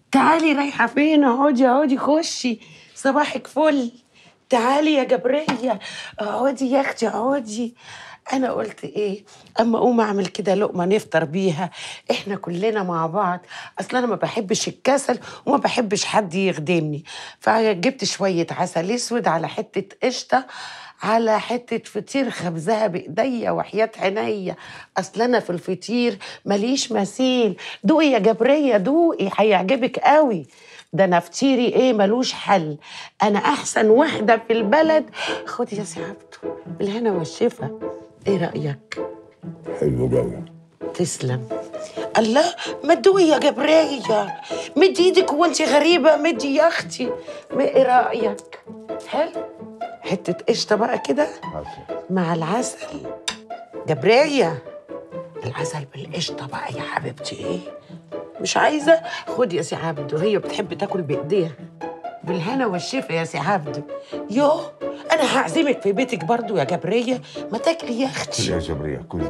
تعالي رايحة فين اقعدي اقعدي خشي صباحك فل تعالي يا جبرية اقعدي يا اختي اقعدي انا قلت ايه اما اقوم اعمل كده لقمه نفطر بيها احنا كلنا مع بعض اصل انا ما بحبش الكسل وما بحبش حد يخدمني فجبت شويه عسل اسود على حته قشطه على حته فطير خبزها بايديا وحياه عينيا اصل انا في الفطير ماليش مثيل دوقي يا جبريه دوقي هيعجبك قوي ده انا فطيري ايه ملوش حل انا احسن واحده في البلد خدي يا سي عبده بالهنا والشفا ايه رايك حلو قوي تسلم الله ما تدوقي يا جبرية مدي ايدك وانت غريبة مدي يا اختي ما ايه رأيك حلو حتة قشطة بقى كده مع العسل جبرية العسل بالقشطة بقى يا حبيبتي ايه مش عايزة خدي يا سي عبده هي بتحب تاكل بايديها بالهنا والشفا يا سي عبده يوه انا هعزمك في بيتك برضو يا جبرية ما تاكلي يا اختي كل يا جبرية كل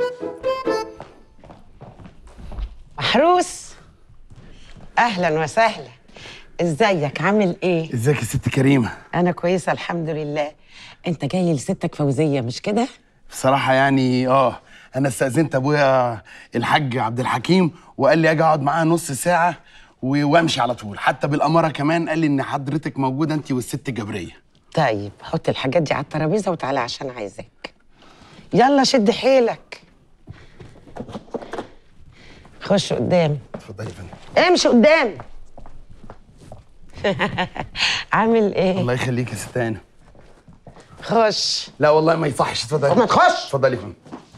محروس اهلا وسهلا ازيك عامل ايه ازيك يا ست كريمه انا كويسه الحمد لله انت جاي لستك فوزيه مش كده بصراحه يعني اه انا استاذنت ابويا الحاج عبد الحكيم وقال لي اجي اقعد معاه نص ساعه و- وامشي على طول حتى بالاماره كمان قال لي ان حضرتك موجوده انت والست جبريه طيب حط الحاجات دي على الترابيزه وتعالى عشان عايزاك يلا شد حيلك خش قدام اتفضلي يا فندم امشي قدام عامل ايه الله يخليك يا ست هانم خش لا والله ما يصحش اتفضلي ما تخش. اتفضلي يا فندم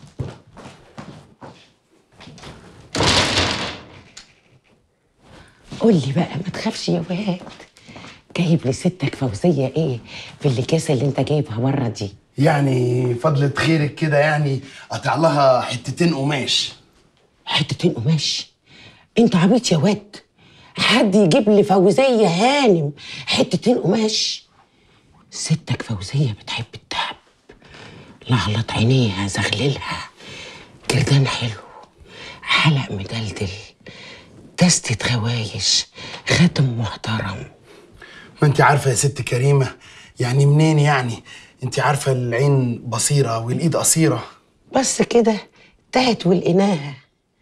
قول لي بقى ما تخافش يا واد جايب لستك فوزيه ايه في الاكياس اللي انت جايبها بره دي يعني فضلة خيرك كده يعني قطع لها حتتين قماش حتتين قماش انت عبيط يا واد حد يجيب لي فوزيه هانم حتتين قماش ستك فوزيه بتحب الدهب لعلط عينيها زغللها جردان حلو حلق مدلدل دستة غوايش خاتم محترم ما انت عارفه يا ست كريمه يعني منين يعني انت عارفه العين بصيره والايد قصيره بس كده تهت ولقيناها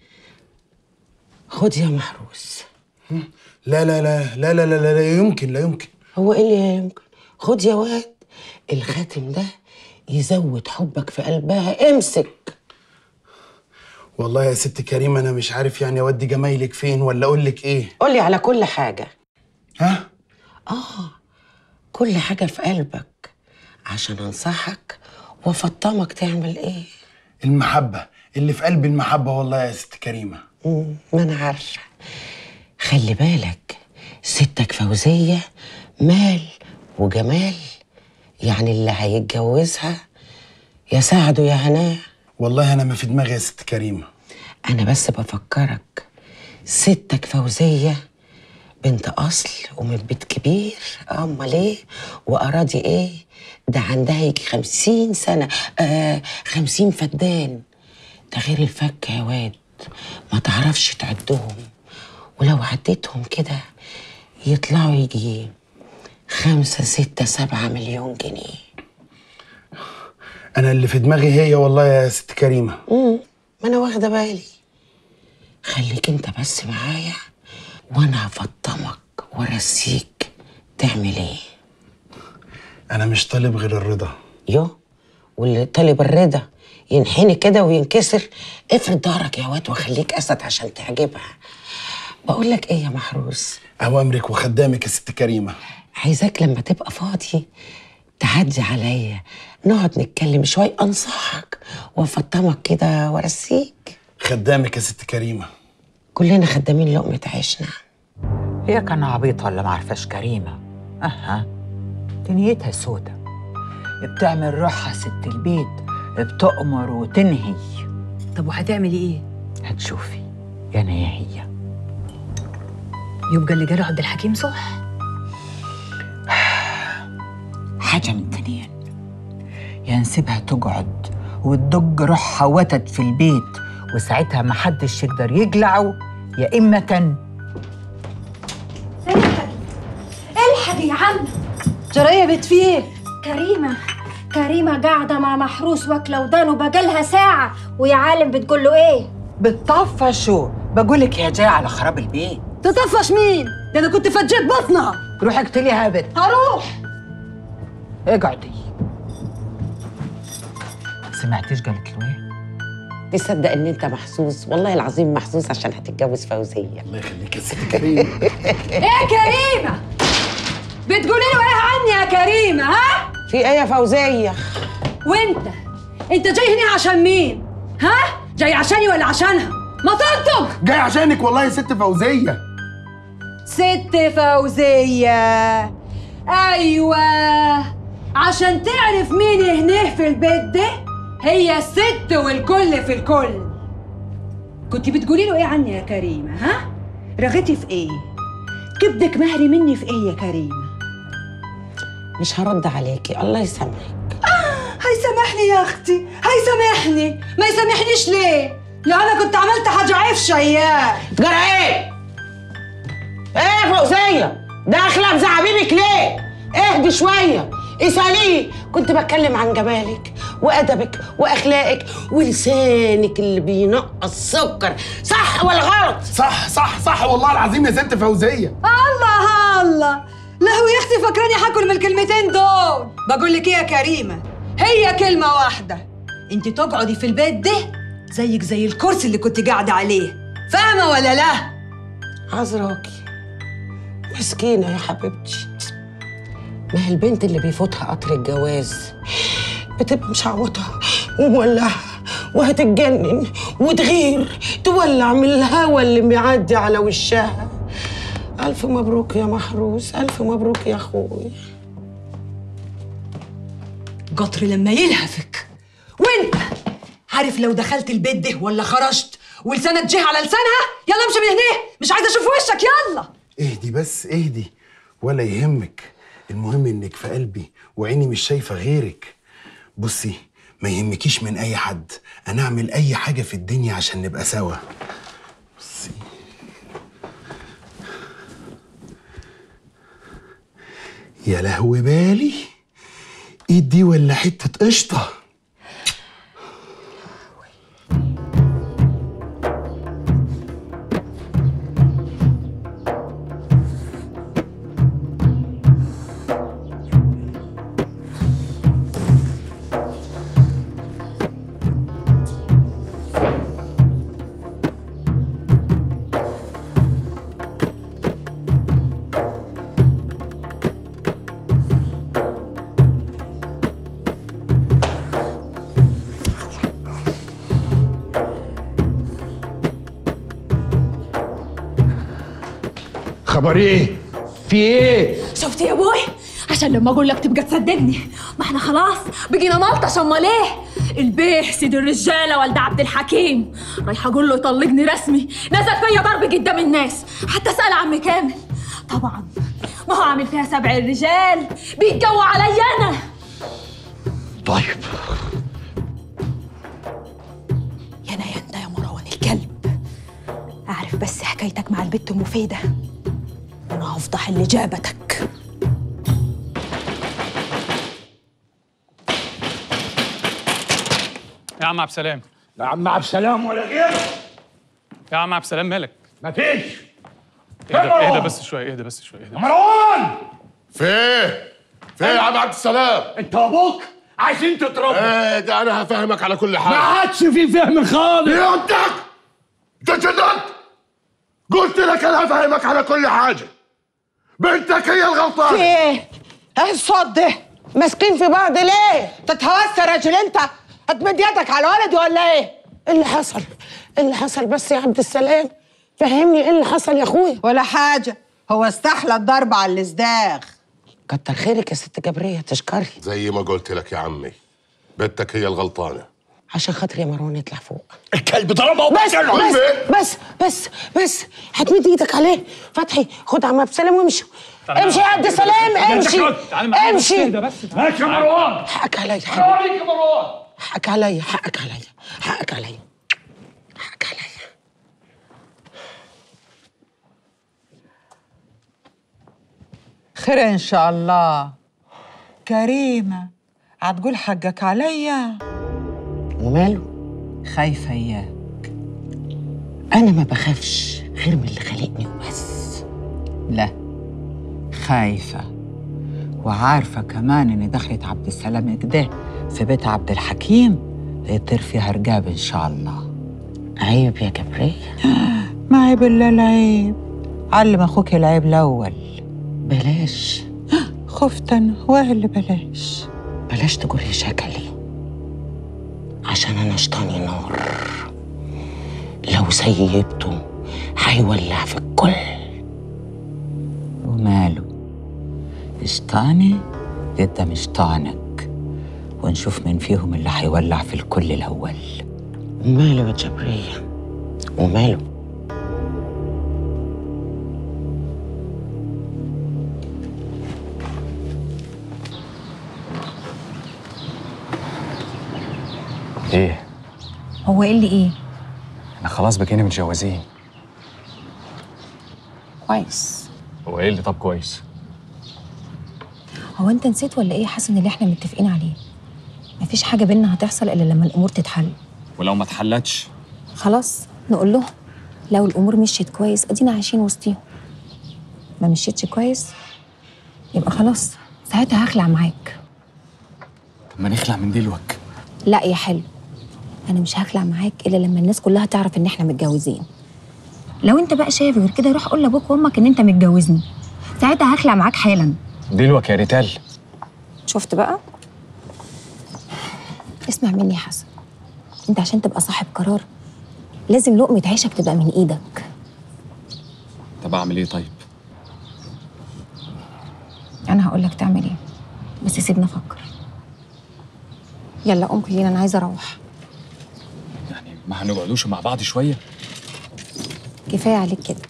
خد يا محروس لا لا لا لا لا لا, لا, لا يمكن لا يمكن هو ايه اللي يمكن خد يا واد الخاتم ده يزود حبك في قلبها امسك والله يا ست كريمه انا مش عارف يعني اودي جمايلك فين ولا اقول لك ايه قولي على كل حاجة ها كل حاجة في قلبك عشان انصحك وافطمك تعمل ايه المحبه اللي في قلب المحبه والله يا ست كريمه مم، ما انا عارفة خلي بالك ستك فوزية مال وجمال يعني اللي هيتجوزها يا سعده يا هناه والله انا ما في دماغي يا ست كريمه أنا بس بفكرك ستك فوزية بنت أصل ومن بيت كبير أمال إيه وأراضي إيه ده عندها يجي خمسين سنة آه خمسين فدان ده غير الفك يا واد ما تعرفش تعدهم ولو عديتهم كده يطلعوا يجي خمسة ستة سبعة مليون جنيه انا اللي في دماغي هي والله يا ست كريمه امم ما انا واخده بالي خليك انت بس معايا وانا هفطمك وارسيك تعمل ايه انا مش طالب غير الرضا يو واللي طالب الرضا ينحني كده وينكسر افرد ظهرك يا واد وخليك اسد عشان تعجبها بقول لك ايه يا محروس اوامرك وخدامك يا ست كريمه عايزاك لما تبقى فاضي تعدي عليا نقعد نتكلم شوي انصحك وافطمك كده وارسيك خدامك يا ست كريمه كلنا خدامين لقمه عيشنا هي كان عبيطة ولا معرفاش كريمة أها دنيتها سودة بتعمل روحها ست البيت بتأمر وتنهي طب وهتعملي ايه؟ هتشوفي يا أنا يا هي يبقى اللي جاله عبد الحكيم صح؟ حاجة من تنين يا نسيبها تقعد وتدق روحها وتد في البيت وساعتها محدش يقدر يجلعه يا إما جرايه بنت في ايه كريمة كريمة قاعدة مع محروس واكلة ودانه بقالها ساعة ويا عالم بتقول له ايه؟ بتطفشوا بقولك يا جاي على خراب البيت تطفش مين ده انا كنت فجيت بطنها روحي اقتليها يا بنت هروح اقعدي سمعتيش قالت له ايه؟ تصدق ان انت محظوظ والله العظيم محظوظ عشان هتتجوز فوزيه الله يخليك يا ست كريم ايه يا كريمه بتقولي له ايه عني يا كريمه ها في ايه يا فوزيه وانت انت جاي هنا عشان مين ها جاي عشاني ولا عشانها ما تنطق جاي عشانك والله يا ست فوزيه ست فوزية أيوة عشان تعرف مين هنا في البيت ده هي الست والكل في الكل كنت بتقولي له ايه عني يا كريمة ها؟ رغيتي في ايه؟ كبدك مهري مني في ايه يا كريمة؟ مش هرد عليكي الله يسامحك هيسامحني يا اختي هيسامحني ما يسامحنيش ليه؟ لو انا كنت عملت حاجة عفشة اياه تجرى ايه؟ ايه يا فوزيه؟ داخله بزعابيبك ليه؟ اهدي شويه اساليه كنت بتكلم عن جمالك وادبك واخلاقك ولسانك اللي بينقص سكر صح ولا غلط؟ صح صح صح والله العظيم يا ست فوزيه الله الله لهو يا اختي فاكراني هاكل من الكلمتين دول بقول لك ايه يا كريمه هي كلمه واحده انت تقعدي في البيت ده زيك زي الكرسي اللي كنت قاعده عليه فاهمه ولا لا عذراكي مسكينة يا حبيبتي ما هي البنت اللي بيفوتها قطر الجواز بتبقى مشعوطة ومولعة وهتتجنن وتغير تولع من الهوا اللي بيعدي على وشها ألف مبروك يا محروس ألف مبروك يا أخوي قطر لما يلهفك وانت عارف لو دخلت البيت ده ولا خرجت ولسانك جه على لسانها يلا امشي من هنا مش عايزه اشوف وشك يلا اهدي بس اهدي ولا يهمك المهم انك في قلبي وعيني مش شايفه غيرك بصي ما يهمكيش من اي حد انا اعمل اي حاجه في الدنيا عشان نبقى سوا بصي يا لهوي بالي ايد دي ولا حته قشطه خبر ايه؟ في ايه؟ شفت يا ابوي عشان لما اقول لك تبقى تصدقني ما احنا خلاص بقينا ملطش امال ايه البيه سيد الرجاله والد عبد الحكيم رايحه اقول له يطلقني رسمي نزل فيا ضرب قدام الناس حتى اسال عمي كامل طبعا ما هو عامل فيها سبع الرجال بيتجوى عليا انا طيب يا انا يا انت يا مروان الكلب اعرف بس حكايتك مع البت مفيده انا هفضح اللي جابتك يا عم عبد السلام يا عم عبد السلام ولا غيره يا عم عبد السلام مالك مفيش اهدى مروان. اهدى بس شويه اهدى بس شويه اهدى مروان في ايه؟ في ايه يا عم عبد السلام؟ انت وابوك عايزين تضربوا ايه ده انا هفهمك على كل ما حاجه عادش في فهم خالص يا ودك انت اتجننت قلت لك انا هفهمك على كل حاجه بنتك هي الغلطانه ايه؟ ايه الصوت ده؟ ماسكين في بعض ليه؟ تتهوس يا راجل انت هتمد يدك على ولدي ولا ايه؟ ايه اللي حصل؟ ايه اللي حصل بس يا عبد السلام؟ فهمني ايه اللي حصل يا اخويا؟ ولا حاجة هو استحلى الضرب على الازداغ كتر خيرك يا ست جبرية تشكري زي ما قلت لك يا عمي بنتك هي الغلطانه عشان خاطر يا مروان يطلع فوق الكلب ضربه بس وبقتله. بس بس بس بس هتمد ايدك عليه فتحي خد عم عبد السلام وامشي امشي يا عبد السلام امشي امشي ماشي يا مروان حقك عليا يا حبيبي عليك يا مروان حقك عليا حقك عليا حقك عليا حقك عليا خير ان شاء الله كريمة هتقول حقك عليا وماله خايفة إياه انا ما بخافش غير من اللي خلقني وبس لا خايفة وعارفة كمان إن دخلت عبد السلام كده في بيت عبد الحكيم يطير فيها رقاب إن شاء الله عيب يا جبرية ما عيب إلا العيب علم أخوك العيب الأول بلاش خفت أنا وإيه بلاش بلاش تجري شكلي عشان انا شطاني نار لو سيبته هيولع في الكل وماله شطاني ضد مشطانك ونشوف مين فيهم اللي هيولع في الكل الأول وماله يا جبرية وماله ايه هو ايه اللي ايه احنا خلاص بقينا متجوزين كويس هو ايه اللي طب كويس هو انت نسيت ولا ايه حاسس ان اللي احنا متفقين عليه مفيش حاجه بينا هتحصل الا لما الامور تتحل ولو ما اتحلتش خلاص نقول لهم لو الامور مشيت كويس ادينا عايشين وسطيهم ما مشيتش كويس يبقى خلاص ساعتها هخلع معاك طب ما نخلع من دلوك لا يا حلو انا مش هخلع معاك الا لما الناس كلها تعرف ان احنا متجوزين لو انت بقى شايف غير كده روح قول لابوك وامك ان انت متجوزني ساعتها هخلع معاك حالا دلوك يا ريتال شفت بقى اسمع مني يا حسن انت عشان تبقى صاحب قرار لازم لقمة عيشك تبقى من ايدك طب اعمل ايه طيب انا هقول لك تعمل ايه بس سيبنا افكر يلا قوم كلنا انا عايزه اروح يعني ما هنقعدوش مع بعض شويه كفايه عليك كده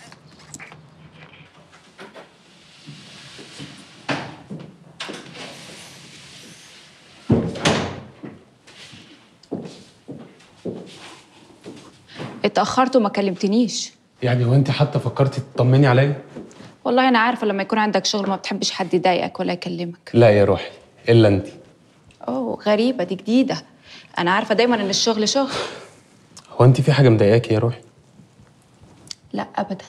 اتأخرت وما كلمتنيش يعني هو انت حتى فكرتي تطمني عليا والله أنا عارفة لما يكون عندك شغل ما بتحبش حد يضايقك ولا يكلمك لا يا روحي الا انت أوه غريبة دي جديدة أنا عارفة دايما إن الشغل شغل هو انت في حاجه مضايقاكي يا روحي لا أبدا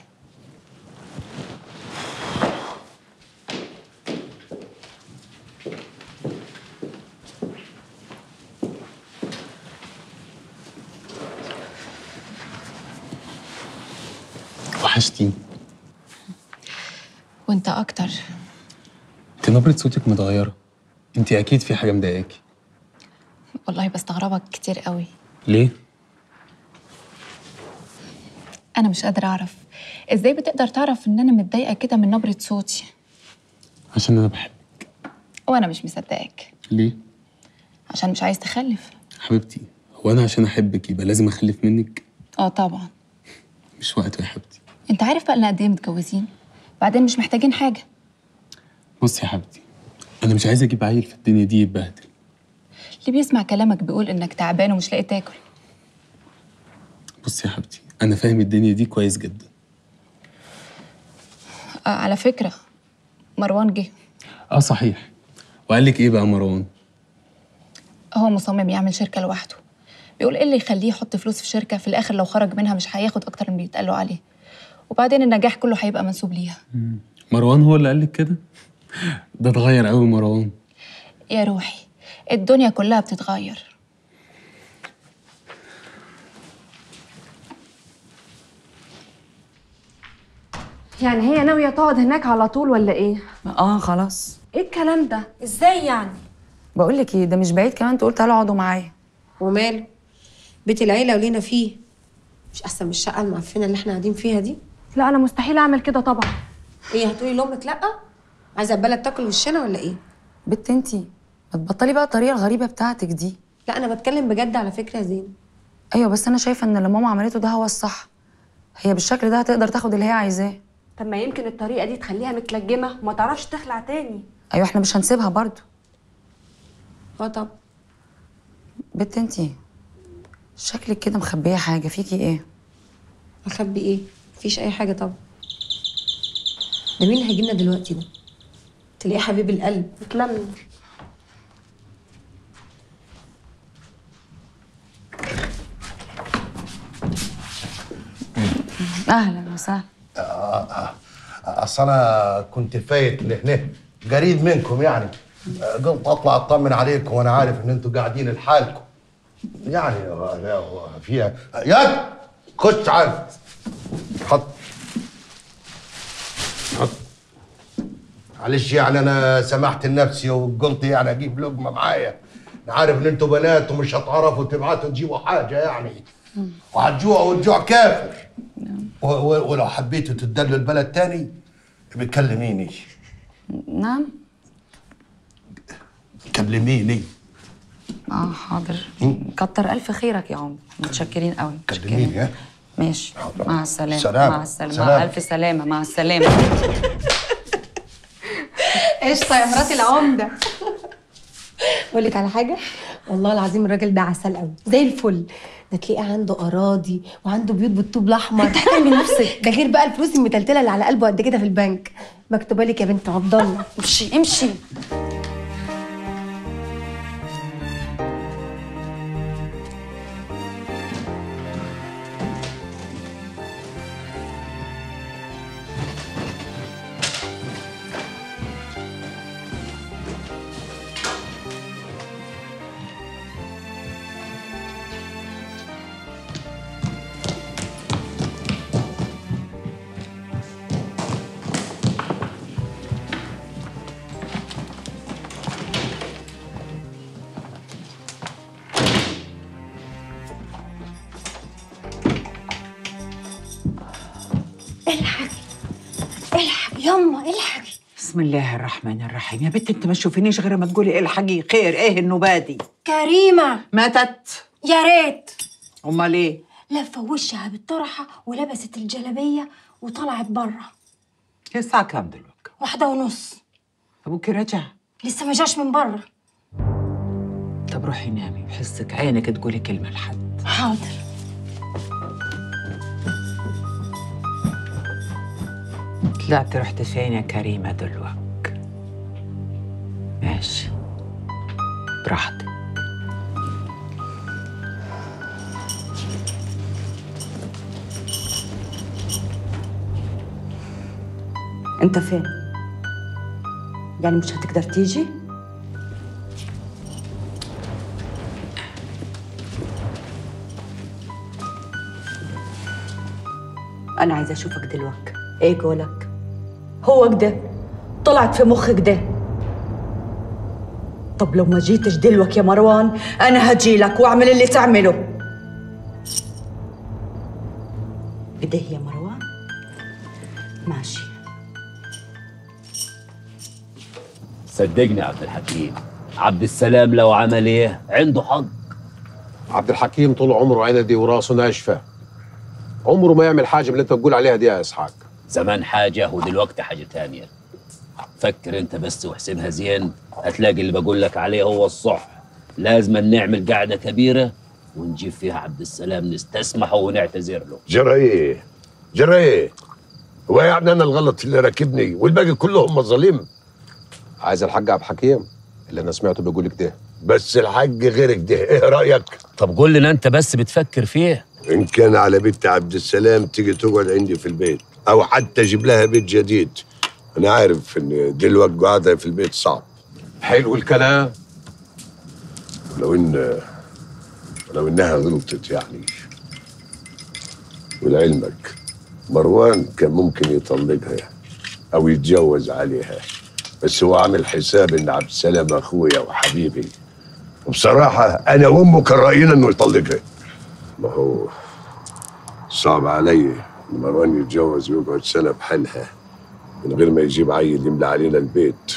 وحشتيني وأنت أكتر انت نبره صوتك متغيره انت اكيد في حاجه مضايقاكي والله بستغربك كتير قوي ليه أنا مش قادرة أعرف إزاي بتقدر تعرف إن أنا متضايقة كده من نبرة صوتي عشان انا بحب وأنا مش مصدقاك ليه عشان مش عايز تخلف حبيبتي هو انا عشان احبك يبقى لازم اخلف منك اه طبعا مش وقته يا حبيبتي انت عارف بقى لنا قد ايه متجوزين بعدين مش محتاجين حاجه بصي يا حبيبتي انا مش عايز اجيب عيل في الدنيا دي يتبهدل اللي بيسمع كلامك بيقول انك تعبان ومش لاقي تاكل بصي يا حبيبتي انا فاهم الدنيا دي كويس جدا آه على فكره مروان جه اه صحيح وقال لك ايه بقى مروان هو مصمم يعمل شركه لوحده بيقول ايه اللي يخليه يحط فلوس في شركه في الاخر لو خرج منها مش هياخد اكتر من بيتقال له عليه وبعدين النجاح كله هيبقى منسوب ليها مروان هو اللي قال لك كده ده اتغير قوي مروان يا روحي الدنيا كلها بتتغير يعني هي ناوية تقعد هناك على طول ولا ايه؟ اه خلاص ايه الكلام ده؟ ازاي يعني بقول لك ايه ده مش بعيد كمان تقول تعالوا اقعدوا معايا وماله بيت العيلة ولينا فيه مش أحسن من الشقة المعفنة اللي احنا قاعدين فيها دي؟ لا أنا مستحيل أعمل كده طبعا ايه هتقولي لأمك لأ؟ عايزة البلد تاكل وشنا ولا ايه؟ بنت انتي ما تبطلي بقى الطريقه الغريبه بتاعتك دي لا أنا بتكلم بجد على فكرة يا زين ايوه بس انا شايفه ان اللي ماما عملته ده هو الصح هي بالشكل ده هتقدر تاخد اللي هي عايزاه طب ما يمكن الطريقة دي تخليها متلجمة وما تعرفش تخلع تاني ايوه احنا مش هنسيبها برضو اه طب بنت انتي شكلك كده مخبيه حاجه فيكي ايه أخبي ايه؟ مفيش أي حاجة طبعا ده مين اللي هيجيلنا دلوقتي ده؟ تلاقيه حبيب القلب اتلم اهلا وسهلا اصل انا كنت فايت لهنا قريب منكم يعني قلت اطلع اطمن عليكم وانا عارف ان انتوا قاعدين لحالكم يعني فيها ياد خش تعال حط حط معلش يعني انا سمحت لنفسي وقلت يعني اجيب لقمه معايا انا عارف ان انتوا بنات ومش هتعرفوا تبعتوا تجيبوا حاجه يعني وهتجوعوا والجوع كافر و- و- ولو حبيتوا تدلوا البلد تاني بتكلميني نعم كلميني اه حاضر كتر الف خيرك يا عمر متشكرين قوي كلميني ها ماشي مع السلامه سلام. مع السلامه سلام. مع الف سلامه مع السلامه قشطه يا مراتي العمده اقول لك على حاجه والله العظيم الراجل ده عسل قوي زي الفل ده تلاقيه عنده اراضي وعنده بيوت بالطوب الاحمر تحكي نفسك ده غير بقى الفلوس المتلتله اللي على قلبه قد كده في البنك مكتوبه لك يا بنت عبد الله امشي امشي الحقي الحقي يما الحقي بسم الله الرحمن الرحيم يا بنت انت ما تشوفينيش غير ما تقولي الحقي خير ايه النوبادي كريمه ماتت يا ريت امال ايه لفه وشها بالطرحه ولبست الجلابيه وطلعت بره هي الساعه كام دلوقتي واحده ونص ابوكي رجع لسه ما جاش من بره طب روحي نامي بحسك عينك تقولي كلمه لحد حاضر طلعت رحت فين يا كريمه دلوقتي ماشي براحتك انت فين يعني مش هتقدر تيجي أنا عايزة أشوفك دلوقتي إيه قولك؟ هو كده طلعت في مخك ده طب لو ما جيتش دلوقتي يا مروان أنا هجيلك وأعمل اللي تعمله كده يا مروان ماشي صدقني يا عبد الحكيم عبد السلام لو عمل ايه عنده حق عبد الحكيم طول عمره عندي وراسه ناشفه عمره ما يعمل حاجه من اللي انت بتقول عليها دي يا اسحاق زمان حاجة ودلوقتي حاجة تانية فكر انت بس واحسبها زين هتلاقي اللي بقول لك عليه هو الصح لازم نعمل قاعدة كبيرة ونجيب فيها عبد السلام نستسمحه ونعتذر له جرى ايه؟ جرى ايه؟ هو يعني انا الغلط اللي راكبني والباقي كلهم مظالم عايز الحاج عبد الحكيم اللي انا سمعته بيقول كده بس الحاج غيرك ده ايه رايك؟ طب قول لنا انت بس بتفكر فيه ان كان على بنت عبد السلام تيجي تقعد عندي في البيت او حتى اجيب لها بيت جديد انا عارف ان دلوقتي قعدها في البيت صعب حلو الكلام لو ان لو انها غلطت يعني ولعلمك مروان كان ممكن يطلقها او يتجوز عليها بس هو عامل حساب ان عبد السلام اخويا وحبيبي وبصراحه انا وامه كان راينا انه يطلقها ما هو صعب علي ان مروان يتجوز ويقعد سنه بحالها من غير ما يجيب عيل يملى علينا البيت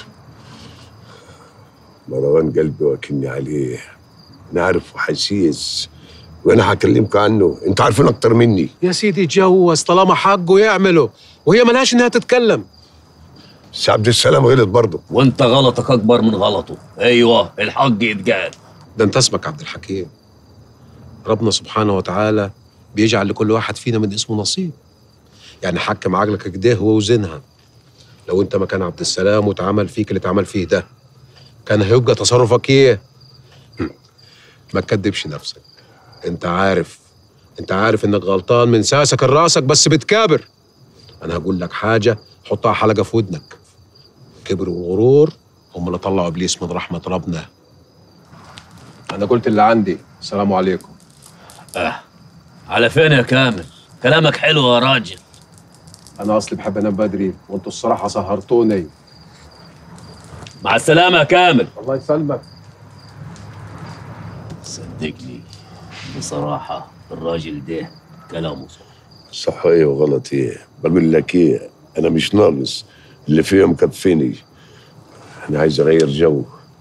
مروان قلبي وكني عليه انا عارف وحسيس وانا هكلمكم عنه انتوا عارفين اكتر مني يا سيدي اتجوز طالما حقه يعمله وهي ملهاش انها تتكلم بس عبد السلام غلط برضه وانت غلطك اكبر من غلطه ايوه الحق يتقال ده انت اسمك عبد الحكيم ربنا سبحانه وتعالى بيجعل لكل واحد فينا من اسمه نصيب يعني حكم عقلك كده هو وزنها لو انت مكان عبد السلام واتعمل فيك اللي اتعمل فيه ده كان هيبقى تصرفك ايه هم. ما تكدبش نفسك انت عارف انت عارف انك غلطان من ساسك لراسك بس بتكابر انا هقول لك حاجه حطها حلقه في ودنك كبر وغرور هم اللي طلعوا ابليس من رحمه ربنا انا قلت اللي عندي السلام عليكم اه على فين يا كامل كلامك حلو يا راجل انا اصلي بحب انام بدري وانتوا الصراحه سهرتوني مع السلامه يا كامل الله يسلمك صدقني بصراحه الراجل ده كلامه صح صح ايه وغلط ايه بقول لك ايه انا مش ناقص اللي فيه مكفيني انا عايز اغير جو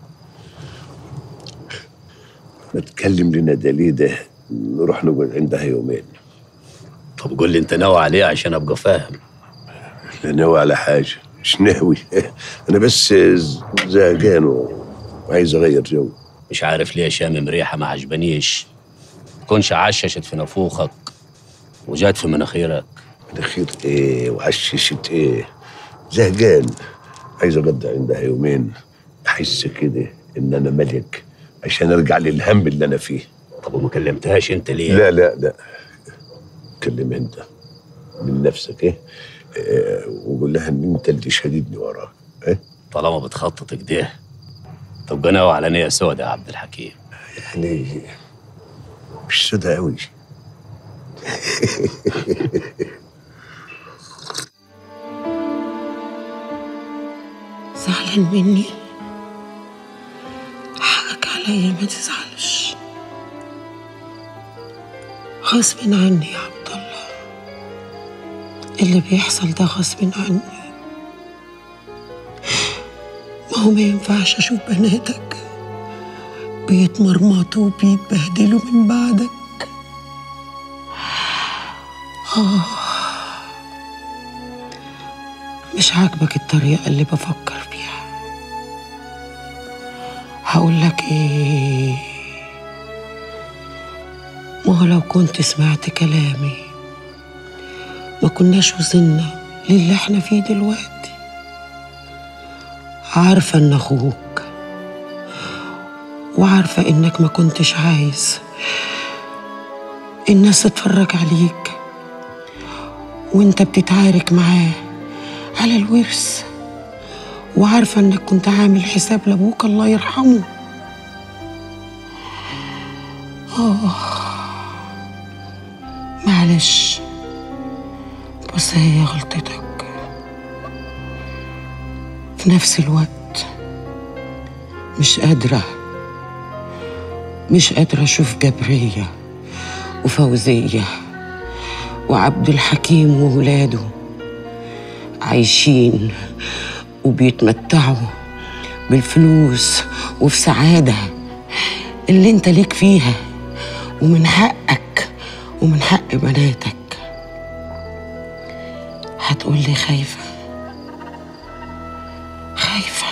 نتكلم لنا دليده نروح نقعد عندها يومين طب قول لي انت ناوي عليه عشان ابقى فاهم لا ناوي على حاجه مش ناوي انا بس زهقان وعايز اغير جو مش عارف ليه شامم ريحه ما عجبانيش تكونش عششت في نافوخك وجات في مناخيرك مناخير ايه وعششت ايه زهقان عايز اقضي عندها يومين احس كده ان انا ملك عشان ارجع للهم اللي انا فيه طب وما كلمتهاش انت ليه لا لا لا كلم انت من نفسك ايه, إيه وقول لها ان انت اللي شديدني وراك ايه طالما بتخطط كده تبقى ناوي على نيه سودا يا عبد الحكيم يعني مش سودا قوي زعلان مني حقك عليا ما تزعلش غصب عني يا عبد الله اللي بيحصل ده غصب عني ما هو ما ينفعش اشوف بناتك بيتمرمطوا وبيتبهدلوا من بعدك آه مش عاجبك الطريقة اللي بفكر فيها هقول لك ايه ما هو لو كنت سمعت كلامي ما كناش وصلنا للي احنا فيه دلوقتي عارفة ان اخوك وعارفة انك ما كنتش عايز الناس تتفرج عليك وانت بتتعارك معاه على الورث وعارفة انك كنت عامل حساب لابوك الله يرحمه اه معلش بس هي غلطتك في نفس الوقت مش قادرة مش قادرة أشوف جبرية وفوزية وعبد الحكيم وولاده عايشين وبيتمتعوا بالفلوس وفي سعادة اللي انت ليك فيها ومن حقك ومن حق بناتك هتقولي خايفة خايفة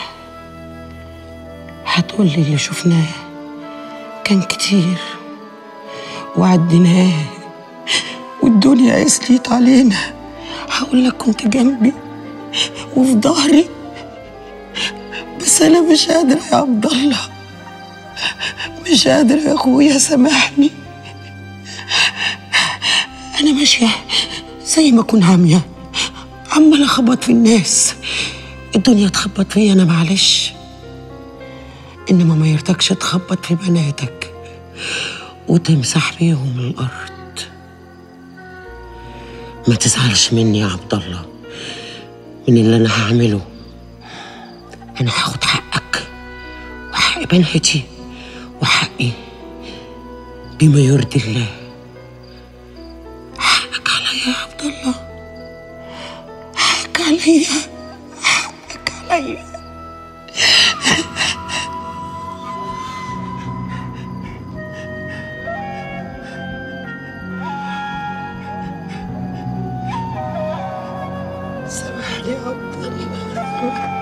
هتقولي اللي شفناه كان كتير وعديناه والدنيا قسلت علينا هقول لك كنت جنبي وفي ظهري بس انا مش قادرة يا عبد الله مش قادرة يا اخويا سامحني انا ماشية زي ما اكون عامية عمالة اخبط في الناس الدنيا تخبط فيا انا معلش انما ما يرتكش تخبط في بناتك وتمسح بيهم الارض ما تزعلش مني يا عبد الله من اللي انا هعمله انا هاخد حقك وحق بناتي وحقي بما يرضي الله حقك عليا يا عبد الله حقك عليا حقك عليا سامحني يا عبد الله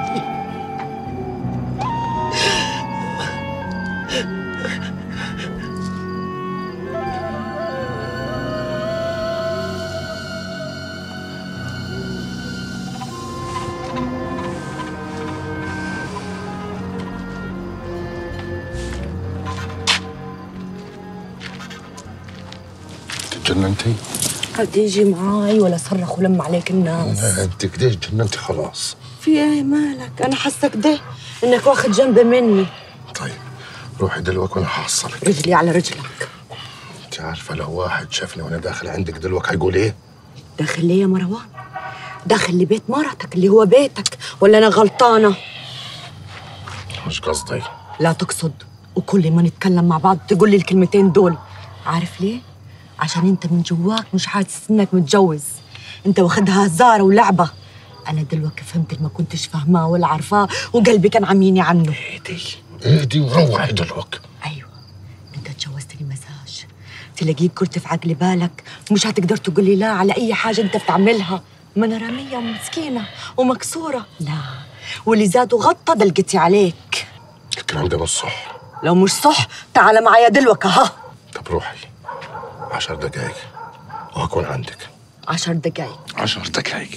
جننتي؟ هتيجي معاي ولا صرخ ولم عليك الناس لا انت كده جننتي خلاص في ايه مالك انا حاسه كده انك واخد جنب مني روحي دلوقتي وانا هحصلك رجلي على رجلك انت عارفه لو واحد شافني وانا داخل عندك دلوقتي هيقول ايه؟ داخل ليه يا مروان داخل لبيت مرتك اللي هو بيتك ولا انا غلطانه مش قصدي لا تقصد وكل ما نتكلم مع بعض تقول لي الكلمتين دول عارف ليه عشان انت من جواك مش حاسس انك متجوز انت واخدها هزاره ولعبه انا دلوقتي فهمت اللي ما كنتش فاهماه ولا عارفاه وقلبي كان عميني عنه اهدي وروحي دلوقتي انت اتجوزتني مساج تلاقيك قلت في عقل بالك مش هتقدر تقول لي لا على اي حاجه انت بتعملها ما انا راميه ومسكينه ومكسوره لا واللي زاد وغطى ده لقيتي عليك الكلام ده مش صح لو مش صح تعال معايا دلوقتي ها طب روحي عشر دقايق وهكون عندك عشر دقايق عشر دقايق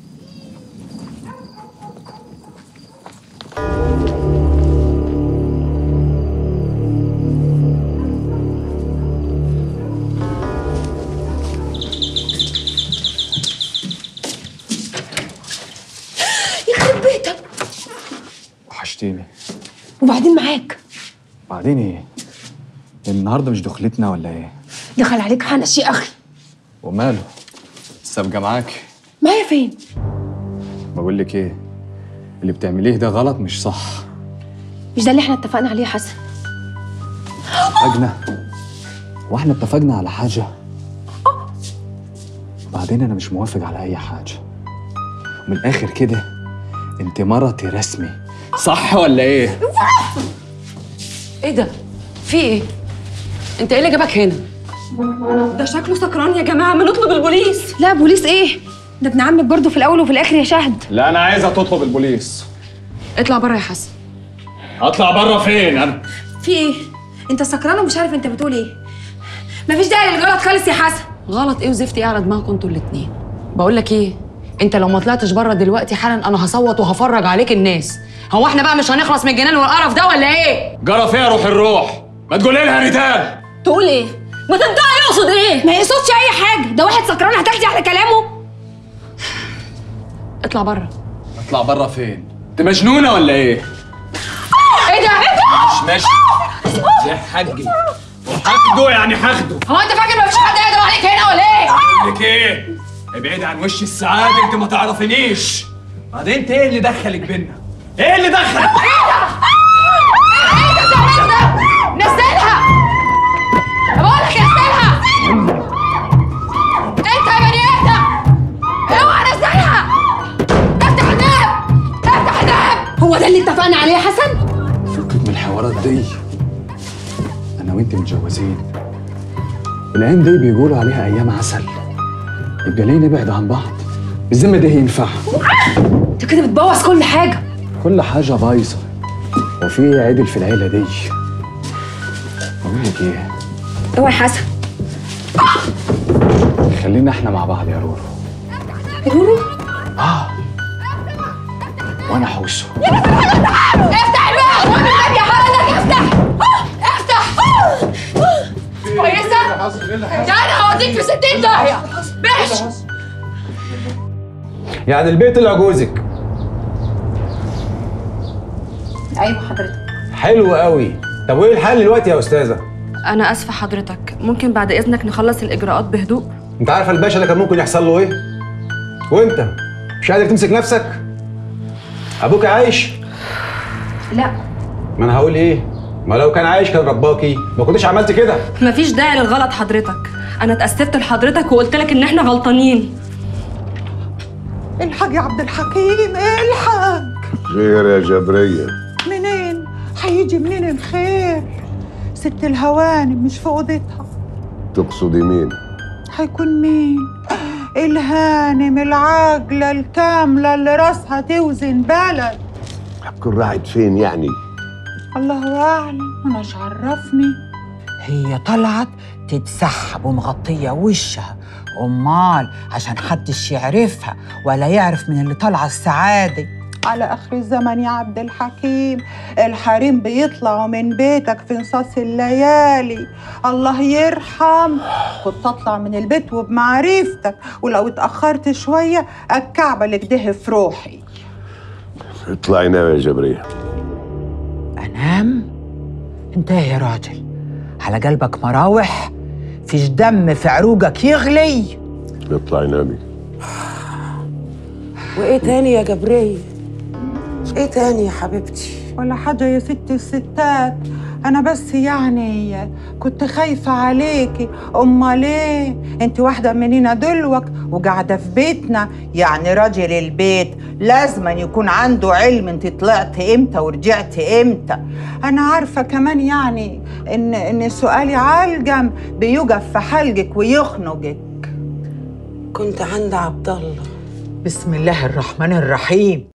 يخرب بيتك وحشتيني وبعدين معاك بعدين ايه النهارده مش دخلتنا ولا ايه دخل عليك حنش يا اخي وماله السابقه معاك معايا فين بقول لك ايه اللي بتعمليه ده غلط مش صح مش ده اللي احنا اتفقنا عليه يا حسن اتفقنا واحنا اتفقنا على حاجه بعدين انا مش موافق على اي حاجه من الاخر كده انت مرتي رسمي صح ولا ايه ايه ده؟ في ايه؟ انت ايه اللي جابك هنا؟ ده شكله سكران يا جماعه ما نطلب البوليس لا بوليس ايه ده ابن عمك برضه في الاول وفي الاخر يا شهد لا انا عايزه تطلب البوليس اطلع بره يا حسن اطلع بره فين انا في ايه انت سكران ومش عارف انت بتقول ايه مفيش داعي للغلط خالص يا حسن غلط ايه وزفت ايه على دماغكم انتوا الاتنين بقول لك ايه انت لو ما طلعتش بره دلوقتي حالا انا هصوت وهفرج عليك الناس هو احنا بقى مش هنخلص من الجنان والقرف ده ولا ايه جرى فيها روح الروح ما تقولي لها ريتال تقول ايه ما تنطقي يقصد ايه ما يقصدش اي حاجه ده واحد سكران هتاخدي على كلامه اطلع بره اطلع بره فين انت مجنونه ولا ايه ايه ده ايه ده مش ماشي يا حاجي وحاخده يعني حاخده هو انت فاكر مفيش حد يقدر عليك هنا ولا ايه بقول لك ايه ابعد عن وش السعاده انت ما تعرفنيش بعدين انت ايه اللي دخلك بينا ايه اللي دخلك ايه ده بتعمله ده نزلها بقول لك نزلها انت يا بني ادم اوعى نزلها افتح الباب افتح الباب هو ده اللي اتفقنا عليه يا حسن فكك من الحوارات دي انا وانت متجوزين الايام دي بيقولوا عليها ايام عسل يبقى ليه نبعد عن بعض بالذمه ده ينفع انت كده بتبوظ كل حاجه كل حاجه بايظه وفي إيه عدل في العيله دي بقول لك ايه اوعى يا حسن خلينا احنا مع بعض يا رورو رورو اه وانا حوسه افتح الباب والنبي يا حضرتك افتح افتح كويسه ده انا هوديك في 60 داهيه ماشي يعني البيت طلع جوزك ايوه حضرتك حلو قوي طب وايه الحل دلوقتي يا استاذه انا اسفه حضرتك ممكن بعد اذنك نخلص الاجراءات بهدوء انت عارفه الباشا ده كان ممكن يحصل له ايه وانت مش قادر تمسك نفسك ابوك عايش لا ما انا هقول ايه ما لو كان عايش كان رباكي ما كنتش عملت كده مفيش داعي للغلط حضرتك انا اتاسفت لحضرتك وقلت لك ان احنا غلطانين الحاج يا عبد الحكيم الحق خير يا جبرية منين هيجي منين الخير ست الهوانم مش في اوضتها تقصدي مين هيكون مين الهانم العاقلة الكاملة اللي راسها توزن بلد هتكون راحت فين يعني الله أعلم أنا مش عرفني هي طلعت تتسحب ومغطية وشها أمال عشان حدش يعرفها ولا يعرف من اللي طالعة السعادة على اخر الزمن يا عبد الحكيم الحريم بيطلعوا من بيتك في نصاص الليالي الله يرحم كنت اطلع من البيت وبمعرفتك ولو اتاخرت شويه الكعبه اللي كده في روحي اطلعي نام يا جبريه انام انت يا راجل على قلبك مراوح فيش دم في عروقك يغلي اطلعي نامي وايه تاني يا جبرية ايه تاني يا حبيبتي ولا حاجة يا ست الستات أنا بس يعني كنت خايفة عليكي أمال إيه؟ أنت واحدة مننا دلوك وقاعدة في بيتنا يعني راجل البيت لازم يكون عنده علم أنت طلعت إمتى ورجعت إمتى أنا عارفة كمان يعني إن إن سؤالي عالجم بيوقف في حلقك ويخنقك كنت عند عبد الله بسم الله الرحمن الرحيم